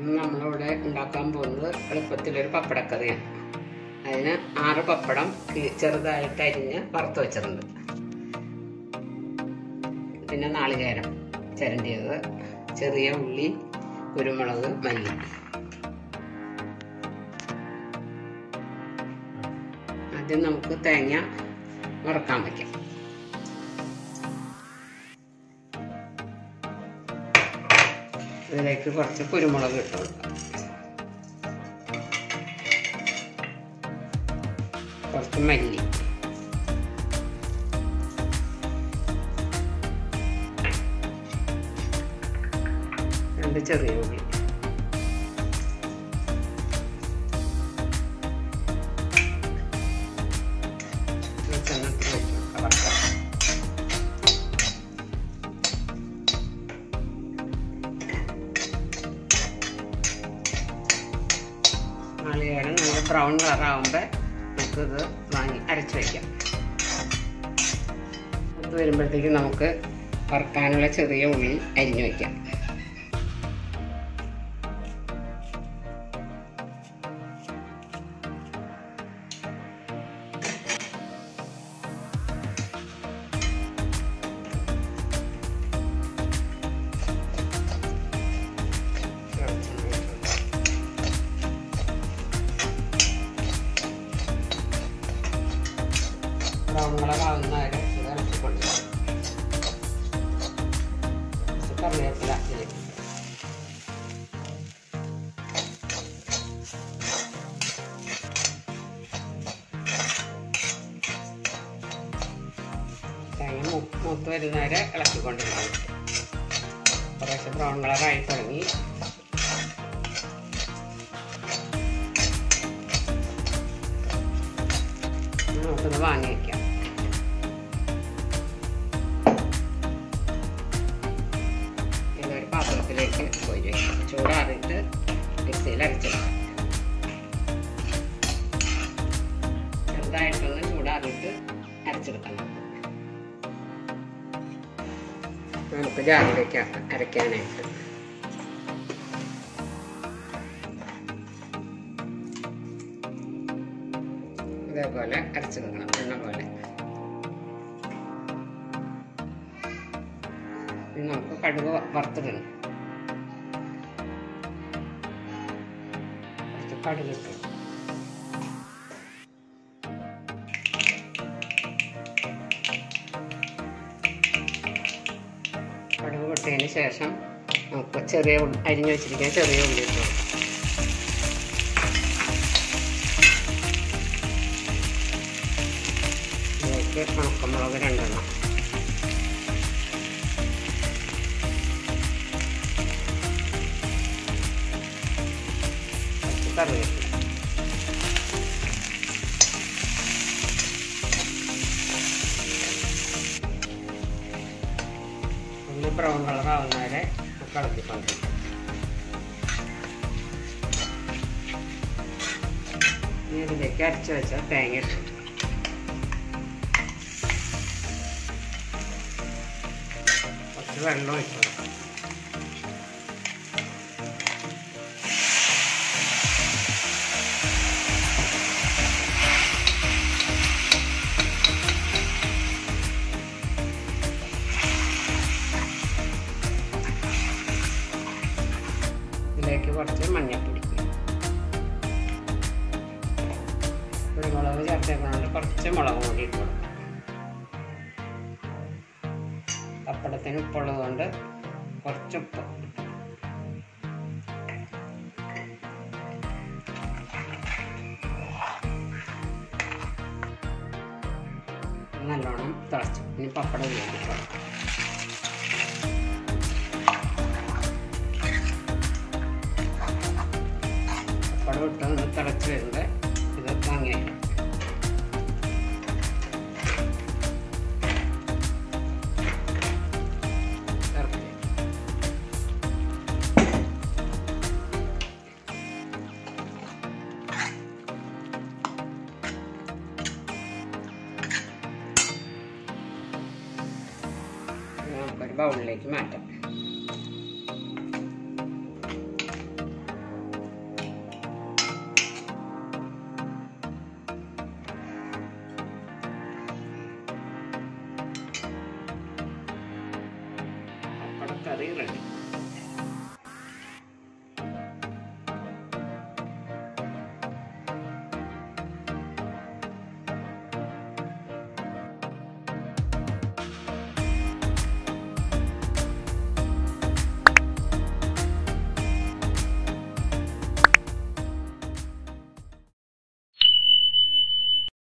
ഇന്ന് നമ്മളിവിടെ ഉണ്ടാക്കാൻ പോകുന്നത് എളുപ്പത്തിലൊരു പപ്പടക്കറിയാണ് അതിന് ആറ് പപ്പടം കി- ചെറുതായിട്ട് അരിഞ്ഞ് വറുത്ത് വെച്ചിട്ടുണ്ട് പിന്നെ നാളികേരം ചിരണ്ടിയത് ചെറിയ ഉള്ളി കുരുമുളക് മല്ലി ആദ്യം നമുക്ക് തേങ്ങ വറക്കാൻ വയ്ക്കാം ഇതിലേക്ക് കുറച്ച് കുരുമുളക് ഇട്ട് കൊടുക്കാം കുറച്ച് മല്ലി രണ്ട് ചെറിയ ഉള്ളി വെളിച്ചെണ്ണത്തിൽ വെച്ച് കൊടുക്കാം വറുക്കാം. നാളികേരം നല്ല ബ്രൗൺ കളറാകുമ്പോൾ നമുക്കിത് വാങ്ങി അരച്ച് വയ്ക്കാം ഇത് വരുമ്പോഴത്തേക്ക് നമുക്ക് വറുക്കാനുള്ള ചെറിയ ഉള്ളി അരിഞ്ഞു വയ്ക്കാം ബ്രൗൺ കളറാവുന്ന വരെ ഇത് ഇറക്കിക്കൊണ്ട് കുറച്ച് കറിവേപ്പില ഇതിലേക്ക് തേങ്ങ മൂ- മൂത്ത് വരുന്ന വരെ ഇളക്കിക്കൊണ്ടിരിക്കണം കുറേശ്ശെ ബ്രൗൺ കളറായി തുടങ്ങി നമുക്കിത് വാങ്ങി വയ്ക്കാം ഇതൊരു പാത്രത്തിലേക്ക് പോയി വയ്ക്കാം ചൂടാറിയിട്ട് മിക്സിയിൽ അരച്ചെടുക്കാം ചെറുതായിട്ടൊന്ന് ചൂടാറിയിട്ട് അരച്ചെടുക്കണം നമുക്ക് ജാറിലേക്ക് അരയ്ക്കാനായിട്ട് ഇതേപോലെ അരച്ചെടുക്കണം എണ്ണ പോലെ ഇനി നമുക്ക് കടുക് വ- വറുത്തിടണം കുറച്ച് കടുക് ഇട്ടു കടുക് പൊട്ടിയതിന് ശേഷം നമുക്ക് ചെറിയ ഉള്ളി അരിഞ്ഞു വെച്ചിരിക്കുന്ന ചെറിയ ഉള്ളി ഇട്ടു കൊടുക്കാം. ഇതിലേക്ക് ഉണക്കമുളക് രണ്ടെണ്ണം കുറച്ച് കറിവേപ്പില ഒന്ന് ബ്രൗൺ കളർ ആവുന്ന വരെ നമുക്ക് ഇളക്കിക്കൊണ്ടിരിക്കും ഇനി ഇതിലേക്ക് അരച്ച് വെച്ച തേങ്ങ ഇട്ടു കുറച്ച് വെള്ളം ഒഴിച്ചു കൊടുക്കാം ഇതിലേക്ക് കുറച്ച് മഞ്ഞൾപ്പൊടി കുരുമുളക് ചേർത്തേക്കുന്നതുകൊണ്ട് കുറച്ച് മുളക് പൊടി ഇട്ട് കൊടുക്കാം പപ്പടത്തിന് ഉപ്പുള്ളത് കൊണ്ട് കുറച്ച് ഉപ്പ് നല്ലോണം തിളച്ചു ഇനി പപ്പടം ഇതിലേക്ക് ഇട്ട് കൊടുക്കാം പപ്പടം ഇട്ട് ഒന്ന് തിളച്ച് വരുമ്പോൾ ഇത് വാങ്ങി വയ്ക്കാം ഇറക്കി നമുക്കൊരു ബൗളിലേക്ക് മാറ്റാം കറി റെഡി